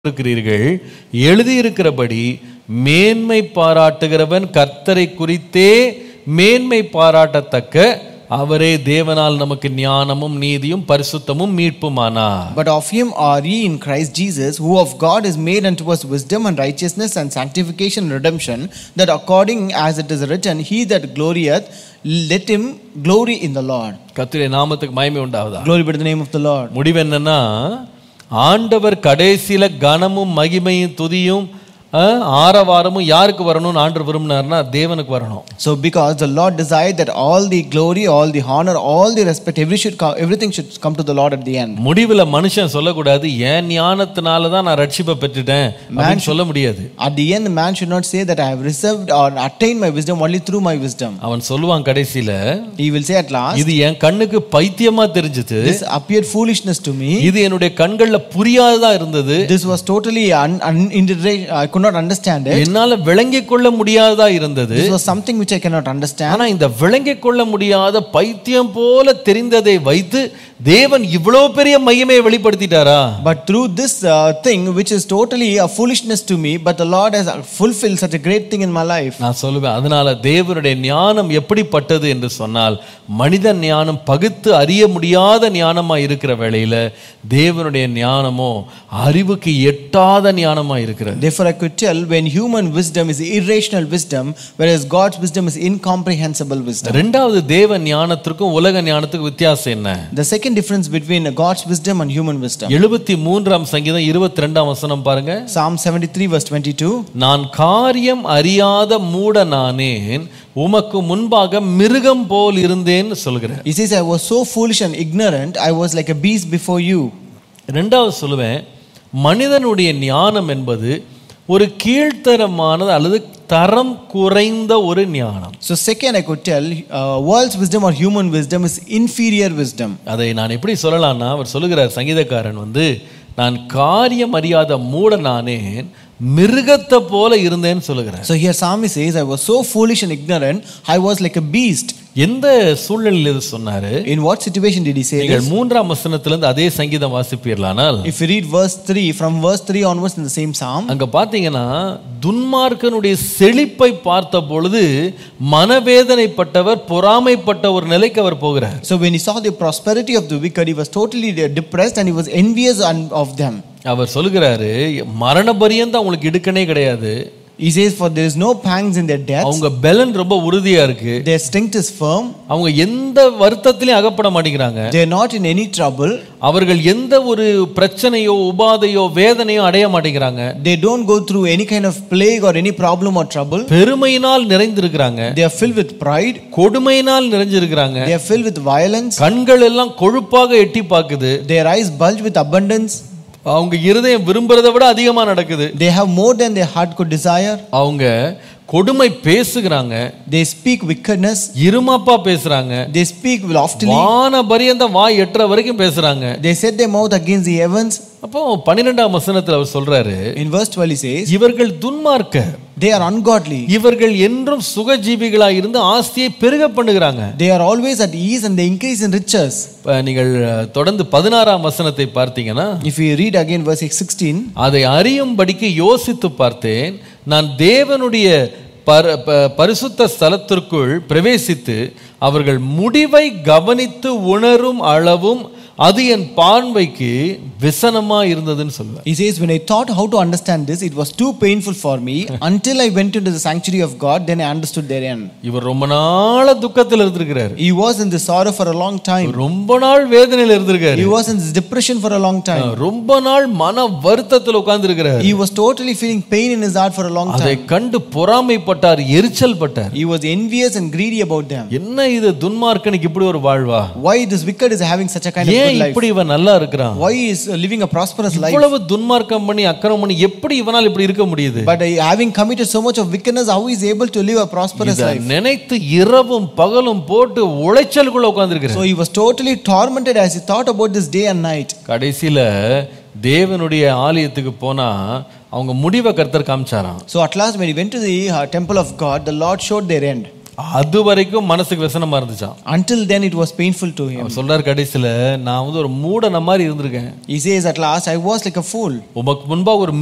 இருக்கிறீர்கள் எழுதியிருக்கிறபடி மேன்மை பாராட்டுகிறவன் கர்த்தரை குறித்தே மேன்மை பாராட்டத்தக்க அவரே தேவனால் நமக்கு ஞானமும் நீதியும் பரிசுத்தமும் மீட்புமானார் But of him are ye in Christ Jesus, who of God is made unto us wisdom and righteousness and sanctification and redemption, that according as it is written, He that glorieth, let him glory in the Lord. கர்த்தருடைய நாமத்துக்கு மகிமை உண்டாவதா Glory be to the name of the Lord. முடிவு என்னன்னா ஆண்டவர் கடைசியில கனமும் மகிமையும் துதியும் அஹ், ஆரவாரமும் யாருக்கு வரணும்னு ஆண்டு விரும்பினார்னா தேவனுக்கு வரணும் So, because the Lord desired that all the glory, all the honor, all the respect, every should co- everything should come to the Lord at the end. முடிவுல மனுஷன் சொல்லக்கூடாது என் ஞானத்தினால தான் நான் ரட்சிப்பை பெற்றுட்டேன் அப்படின்னு சொல்ல முடியாது At the end, the man should not say that I have received or attained my wisdom only through my wisdom. அவன் சொல்லுவான் கடைசியில He will say at last, இது என் கண்ணுக்கு பைத்தியமா தெரிஞ்சது This appeared foolishness to me. இது என்னுடைய கண்கள்ல புரியாததா இருந்தது This was totally un, un, I could not understand it. என்னால விளங்கிக் கொள்ள முடியாததா இருந்தது This was something which I cannot understand. ஆனா இந்த விளங்கிக் கொள்ள முடியாத பைத்தியம் போல தெரிந்ததை வைத்து தேவன் இவ்வளவு பெரிய மகிமையை வெளிப்படுத்திட்டாரா But through this uh, thing, which is totally a foolishness to me, but the Lord has fulfilled such a great thing in my life. நான் சொல்லுவேன் அதனால தேவனுடைய ஞானம் எப்படிப்பட்டது என்று சொன்னால் மனித ஞானம் பகுத்து அறிய முடியாத ஞானமா இருக்கிற வேளையில தேவனுடைய ஞானமோ அறிவுக்கு எட்டாத ஞானமா இருக்கிறது Therefore, I could tell when human wisdom is irrational wisdom, whereas God's wisdom is incomprehensible wisdom. ரெண்டாவது தேவ ஞானத்திற்கும் உலக ஞானத்துக்கும் வித்தியாசம் என்ன The second difference between God's wisdom and human wisdom. எழுபத்தி மூன்றாம் சங்கீதம் இருபத்தி ரெண்டாம் வசனம் பாருங்க Psalm 73, verse 22. நான் காரியம் அறியாத மூட நானேன் உமக்கு முன்பாக மிருகம் போல் இருந்தேன்னு சொல்கிறேன் He says, I was so foolish and ignorant, I was like a beast before you. ரெண்டாவது சொல்லுவேன் மனிதனுடைய ஞானம் என்பது ஒரு கீழ்த்தரமானது அல்லது தரம் குறைந்த ஒரு ஞானம் So, second, I could tell, uh, world's wisdom or human wisdom is inferior wisdom. அதை நான் எப்படி சொல்லலாம்னா அவர் சொல்லுகிறார் சங்கீதக்காரன் வந்து நான் காரியம் அறியாத மூட நானேன் மிருகத்தை போல இருந்தேன்னு சொல்லுகிறார் So, here Psalmist says, I was so foolish and ignorant, I was like a beast. எந்த சூழ்நிலையில் இது சொன்னாரு In what situation did he say நீங்கள் this? மூன்றாம் வசனத்திலிருந்து அதே சங்கீதம் வாசிப்பீர்களானால் If you read verse 3, from verse 3 onwards in the same psalm, அங்க பாத்தீங்கன்னா துன்மார்க்கனுடைய செழிப்பை பார்த்த பொழுது மனவேதனைப்பட்டவர் பொறாமைப்பட்ட ஒரு நிலைக்கு அவர் போகிறார் so when he saw the prosperity of the wicked, he was totally depressed and he was envious un- of them. அவர் சொல்லுகிறாரு மரண பரியந்தம் அவங்களுக்கு இடுக்கணே கிடையாது He says, For there is no pangs in their death, அவங்க பெலன் ரொம்ப உறுதியா இருக்கு their strength is firm, அவங்க எந்த வருத்தத்திலையும் அகப்பட மாட்டேங்கிறாங்க they are not in any trouble, அவர்கள் எந்த ஒரு பிரச்சனையோ உபாதையோ வேதனையோ அடைய மாட்டேங்கிறாங்க they don't go through any kind of plague or any problem or trouble, பெருமையினால் நிறைந்திருக்கிறாங்க they are filled with pride, கொடுமையினால் நிறைஞ்சிருக்கிறாங்க they are filled with violence, கண்கள் எல்லாம் கொழுப்பாக எட்டி பார்க்குது their eyes bulge with abundance, அவங்க இருதயம் விரும்புறதை விட அதிகமா நடக்குது they have more than their heart could desire, அவங்க கொடுமை பேசுகிறாங்க they speak wickedness, இருமாப்பா பேசுறாங்க they speak loftily, வான பரியந்த வாய் எட்டுற வரைக்கும் பேசுறாங்க they set their mouth against the heavens. அப்போ பன்னிரெண்டாம் வசனத்துல அவர் சொல்றாரு In verse 12, he says, இவர்கள் துன்மார்க்க They are ungodly. இவர்கள் என்றும் சுகஜீவிகளாய் இருந்து ஆஸ்தியை பெருக பண்ணுகிறாங்க They are always at ease and they increase in riches. இப்ப நீங்கள் அஹ், தொடர்ந்து பதினாறாம் வசனத்தை பார்த்தீங்கன்னா If you read again verse 16, அதை அறியும்படிக்கு யோசித்து பார்த்தேன் நான் தேவனுடைய பர ப- பரிசுத்த ஸ்தலத்திற்குள் பிரவேசித்து அவர்கள் முடிவை கவனித்து உணரும் அளவும் அது என் பார்வைக்கு விசனமா இருந்ததுன்னு சொல்லுவேன் he says, When I thought how to understand this, it was too painful for me. Until I went into the sanctuary of God, then I understood their end. இவர் ரொம்ப நாள துக்கத்தில் இருந்திருக்கிறாரு He was in this sorrow for a long time. ரொம்ப நாள் வேதனையில் இருந்திருக்காரு He was in this depression for a long time. ரொம்ப நாள் மன வருத்தத்தில் உட்கார்ந்து இருக்கிறார் He was totally feeling pain in his heart for a long அதை time. கண்டு பொறாமைப்பட்டார் எரிச்சல் பட்டார் He was envious and greedy about them. என்ன இது துன்மார்க்கனுக்கு இப்படி ஒரு வாழ்வா Why this wicked is having such a kind of ஏன் good life? இப்படி இவன் நல்லா இருக்கிறான் Why he is living a prosperous life? இவ்வளவு துன்மார்க்கம் பண்ணி அக்கிரமம் பண்ணி எப்படி இவனால் இப்படி இருக்க முடியுது But uh, having committed so much of wickedness, how he is able to live a prosperous இதை life? நினைத்து இரவும் பகலும் போட்டு உளைச்சலுக்குள்ள உட்கார்ந்து So he was totally tormented as he thought about this day and night. கடைசியில தேவனுடைய ஆலயத்துக்கு போனா அவங்க முடிவை கர்த்தர் காமிச்சாராம் So at last, when he went to the uh, temple of God, the Lord showed their end. அது வரைக்கும் மனசுக்கு விசனமா இருந்துச்சாம் Until then, it was painful to him. அவர் சொல்றாரு கடைசியில நான் வந்து ஒரு மூடன மாதிரி இருந்திருக்கேன் He says, At last, I was like a fool. உமக்கு முன்பா ஒரு